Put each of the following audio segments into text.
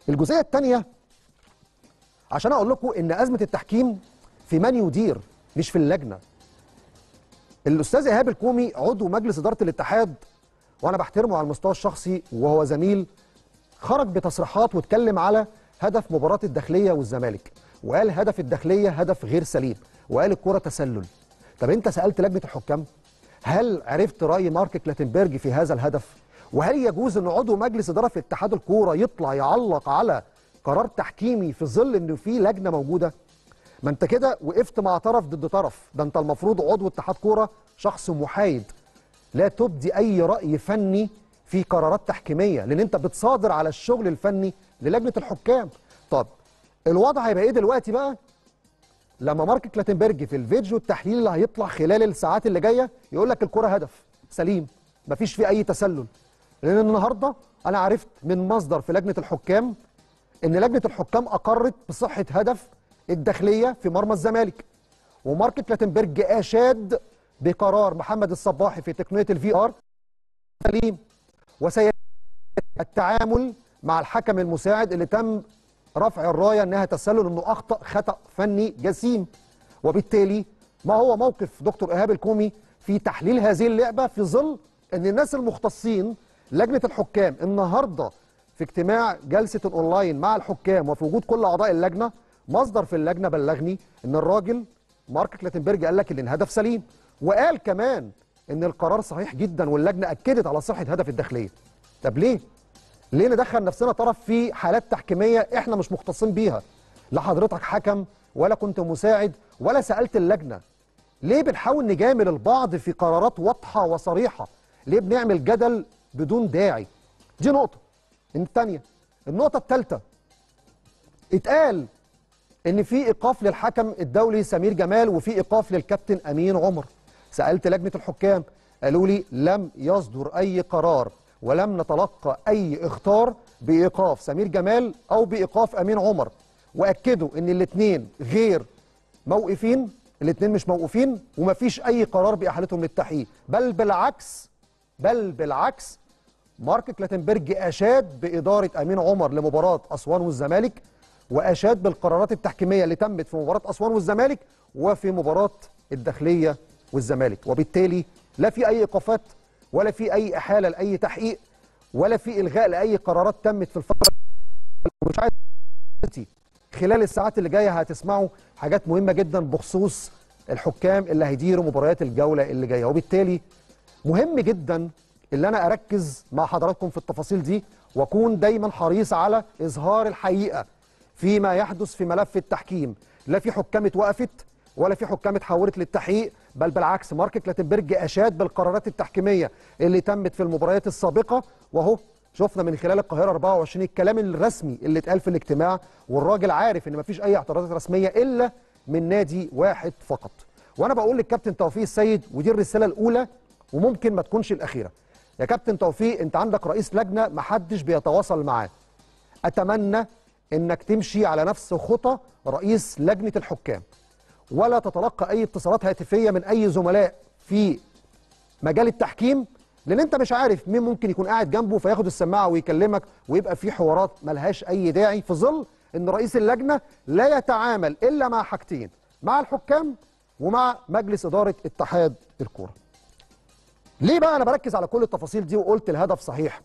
الجزئيه الثانيه عشان اقول لكم ان ازمه التحكيم في من يدير مش في اللجنه الاستاذ ايهاب الكومي عضو مجلس اداره الاتحاد وانا بحترمه على المستوى الشخصي وهو زميل خرج بتصريحات واتكلم على هدف مباراه الداخليه والزمالك وقال هدف الداخليه هدف غير سليم وقال الكره تسلل طب انت سالت لجنه الحكام هل عرفت راي مارك كلاتنبرج في هذا الهدف وهل يجوز ان عضو مجلس اداره في اتحاد الكوره يطلع يعلق على قرار تحكيمي في ظل انه في لجنه موجوده ما انت كده وقفت مع طرف ضد طرف ده انت المفروض عضو اتحاد كوره شخص محايد لا تبدي اي راي فني في قرارات تحكيميه لان انت بتصادر على الشغل الفني للجنه الحكام طب الوضع هيبقى ايه دلوقتي بقى لما مارك كلاتنبرج في الفيديو التحليل اللي هيطلع خلال الساعات اللي جايه يقول لك الكره هدف سليم مفيش فيه اي تسلل لان النهارده انا عرفت من مصدر في لجنه الحكام ان لجنه الحكام اقرت بصحه هدف الداخليه في مرمى الزمالك ومارك كلاتنبرج اشاد بقرار محمد الصباحي في تقنيه الفي ار سليم وسيتم التعامل مع الحكم المساعد اللي تم رفع الرايه انها تسلل انه اخطا خطا فني جسيم وبالتالي ما هو موقف دكتور ايهاب الكومي في تحليل هذه اللعبه في ظل ان الناس المختصين لجنه الحكام النهارده في اجتماع جلسه اونلاين مع الحكام وفي وجود كل اعضاء اللجنه مصدر في اللجنه بلغني ان الراجل مارك كلاتنبرج قال لك ان الهدف سليم وقال كمان ان القرار صحيح جدا واللجنه اكدت على صحه هدف الداخليه طب ليه ليه ندخل نفسنا طرف في حالات تحكيميه احنا مش مختصين بيها لا حضرتك حكم ولا كنت مساعد ولا سالت اللجنه ليه بنحاول نجامل البعض في قرارات واضحه وصريحه ليه بنعمل جدل بدون داعي دي نقطه الثانيه النقطه الثالثه اتقال ان في ايقاف للحكم الدولي سمير جمال وفي ايقاف للكابتن امين عمر سالت لجنه الحكام قالوا لي لم يصدر اي قرار ولم نتلقى اي اخطار بايقاف سمير جمال او بايقاف امين عمر واكدوا ان الاثنين غير موقفين الاثنين مش موقوفين ومفيش اي قرار باحالتهم للتحقيق بل بالعكس بل بالعكس مارك كلاتنبرج اشاد باداره امين عمر لمباراه اسوان والزمالك واشاد بالقرارات التحكيميه اللي تمت في مباراه اسوان والزمالك وفي مباراه الداخليه والزمالك وبالتالي لا في اي ايقافات ولا في اي احاله لاي تحقيق ولا في الغاء لاي قرارات تمت في الفتره مش عايز خلال الساعات اللي جايه هتسمعوا حاجات مهمه جدا بخصوص الحكام اللي هيديروا مباريات الجوله اللي جايه وبالتالي مهم جدا اللي انا اركز مع حضراتكم في التفاصيل دي واكون دايما حريص على اظهار الحقيقه فيما يحدث في ملف التحكيم لا في حكام اتوقفت ولا في حكام اتحولت للتحقيق بل بالعكس مارك كلاتنبرج اشاد بالقرارات التحكيميه اللي تمت في المباريات السابقه واهو شفنا من خلال القاهره 24 الكلام الرسمي اللي اتقال في الاجتماع والراجل عارف ان مفيش اي اعتراضات رسميه الا من نادي واحد فقط وانا بقول للكابتن توفيق السيد ودي الرساله الاولى وممكن ما تكونش الاخيره يا كابتن توفيق انت عندك رئيس لجنه محدش بيتواصل معاه اتمنى انك تمشي على نفس خطى رئيس لجنه الحكام ولا تتلقى اي اتصالات هاتفيه من اي زملاء في مجال التحكيم لان انت مش عارف مين ممكن يكون قاعد جنبه فياخد السماعه ويكلمك ويبقى في حوارات ملهاش اي داعي في ظل ان رئيس اللجنه لا يتعامل الا مع حاجتين مع الحكام ومع مجلس اداره اتحاد الكوره. ليه بقى انا بركز على كل التفاصيل دي وقلت الهدف صحيح؟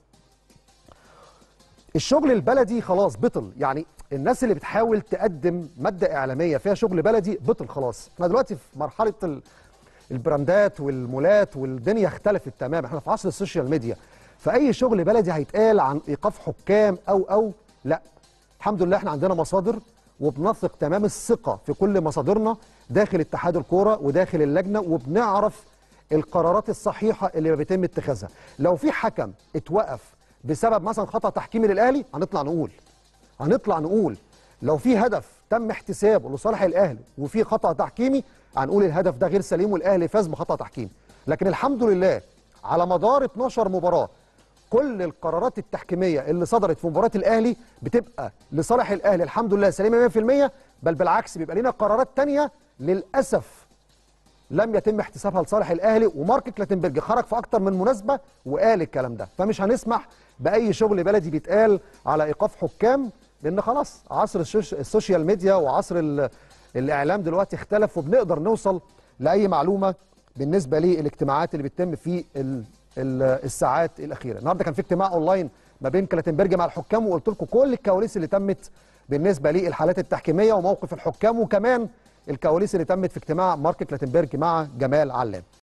الشغل البلدي خلاص بطل يعني الناس اللي بتحاول تقدم ماده اعلاميه فيها شغل بلدي بطل خلاص احنا دلوقتي في مرحله ال... البراندات والمولات والدنيا اختلفت تماما احنا في عصر السوشيال ميديا فاي شغل بلدي هيتقال عن ايقاف حكام او او لا الحمد لله احنا عندنا مصادر وبنثق تمام الثقه في كل مصادرنا داخل اتحاد الكوره وداخل اللجنه وبنعرف القرارات الصحيحه اللي بيتم اتخاذها لو في حكم اتوقف بسبب مثلا خطا تحكيمي للاهلي هنطلع نقول هنطلع نقول لو في هدف تم احتسابه لصالح الاهلي وفي خطا تحكيمي هنقول الهدف ده غير سليم والاهلي فاز بخطا تحكيمي لكن الحمد لله على مدار 12 مباراه كل القرارات التحكيميه اللي صدرت في مباراه الاهلي بتبقى لصالح الاهلي الحمد لله سليمه 100% بل بالعكس بيبقى لنا قرارات تانية للاسف لم يتم احتسابها لصالح الاهلي ومارك كلاتنبرج خرج في اكتر من مناسبه وقال الكلام ده فمش هنسمح باي شغل بلدي بيتقال على ايقاف حكام لان خلاص عصر الشوش- السوشيال ميديا وعصر ال- الاعلام دلوقتي اختلف وبنقدر نوصل لاي معلومه بالنسبه للاجتماعات اللي بتتم في ال- ال- الساعات الاخيره النهارده كان في اجتماع اونلاين ما بين كلاتنبرج مع الحكام وقلت لكم كل الكواليس اللي تمت بالنسبه للحالات التحكيميه وموقف الحكام وكمان الكواليس اللي تمت في اجتماع مارك كلاتنبرج مع جمال علام